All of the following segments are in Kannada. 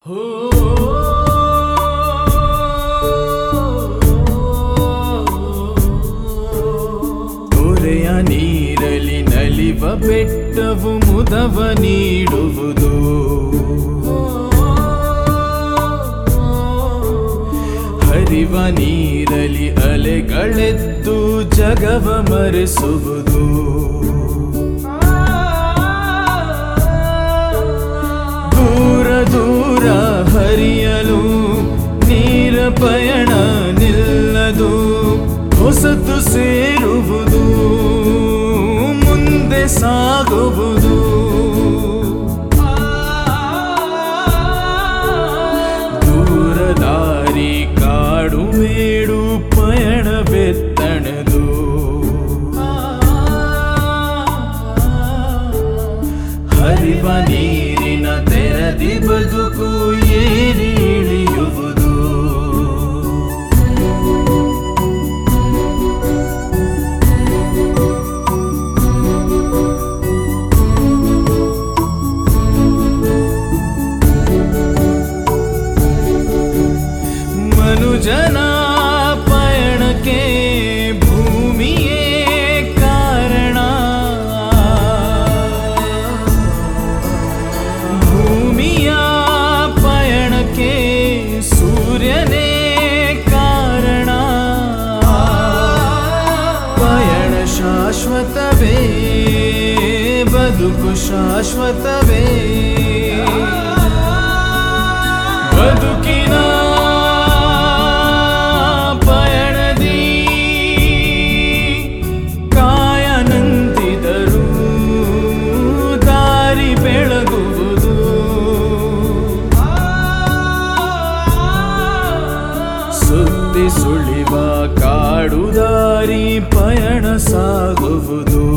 ತೊರೆಯ ನೀರಲಿ ನಲಿವ ಬೆಟ್ಟವು ಮುದವ ನೀಡುವುದು ಹರಿವ ನೀರಲಿ ಅಲೆಗಳೆದ್ದು ಜಗವ ಮರೆಸುವುದು ದೂರ ದೂರ ಹರಿಯಲು ನೀರ ಪಯಣ ನಿಲ್ಲದು ಹೊಸತು ಸೇರುವುದು ಮುಂದೆ ಸಾಗುವುದು ದೂರ ದಾರಿ ಕಾಡು ಮೇಡು ಪಯಣ ಬೆತ್ತಣದು ಹರಿವ ನೀರಿನ ತೆರದಿ ಬದುಕು ಏರಿ ಇಳಿಯುವುದು ಮನುಜನ ಪಯಣಕ್ಕೆ ಭೂಮಿಯೇ ಕಾರಣ ಭೂಮಿಯ ಪಯಣಕ್ಕೆ ಸೂರ್ಯನೇ ಕಾರಣ ಪಯಣ ಶಾಶ್ವತವೇ ಬದುಕು ಶಾಶ್ವತವೇ ಬದುಕಿನ ಪಯಣದಿ ಕಾಯನಂತಿದರು ದಾರಿ ಬೆಳಗುವುದು ಸುತ್ತಿ ಸುಳಿವ ಕಾಡು ದಾರಿ ಪಯಣ ಸಾಗುವುದು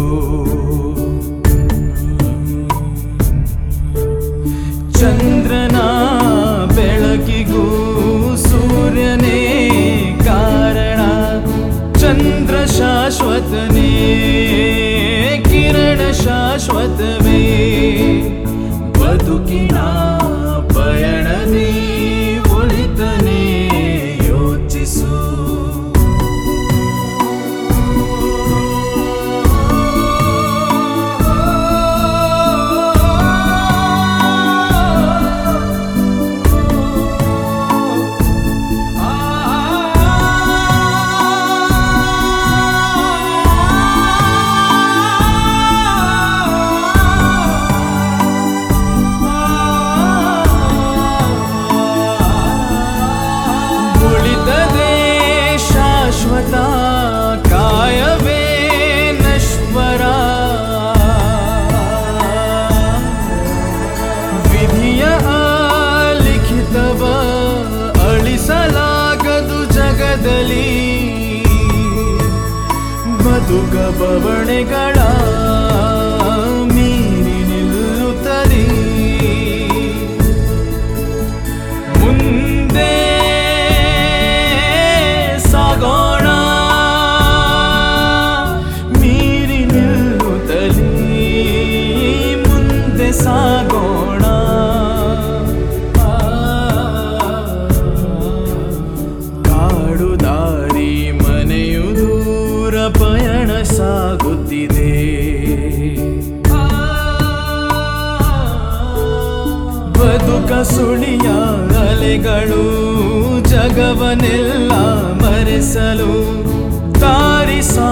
ಚಂದ್ರನ ಬೆಳಕಿಗೂ ಸೂರ್ಯನೇ ಕಾರಣ ಚಂದ್ರ ಶಾಶ್ವತನೇ ಕಿರಣ ಶಾಶ್ವತವೇ ಬದುಕಿನ ಪಯಣದಿ ಒಳಿತನೇ ಯೋಚಿಸು ಉಳಿತದೆ ಶಾಶ್ವತ ಕಾಯವೇ ನಶ್ವರ ವಿಧಿಯ ಲಿಖಿತವ ಅಳಿಸಲಾಗದು ಜಗದಲ್ಲಿ ಬದುಕ ಬವಣೆಗಳ ಮೀರಿ ನಿಲ್ಲುತ್ತದೆ ಮುಂದೆ ಸಾಗೋಣ ಮೀರಿ ನಿಲ್ಲುತ್ತಲೇ ಮುಂದೆ ಸಾಗೋಣ ಕಾಡು ದಾರಿ ಮನೆಯು ದೂರ ಪಯಣ ಸಾಗುತ್ತಿದೆ ಬದುಕ ಸುಳಿಯ ಅಲೆಗಳು ಜಗವನೆಲ್ಲ ಮರೆಸಲು ದಾರಿ ಸಾ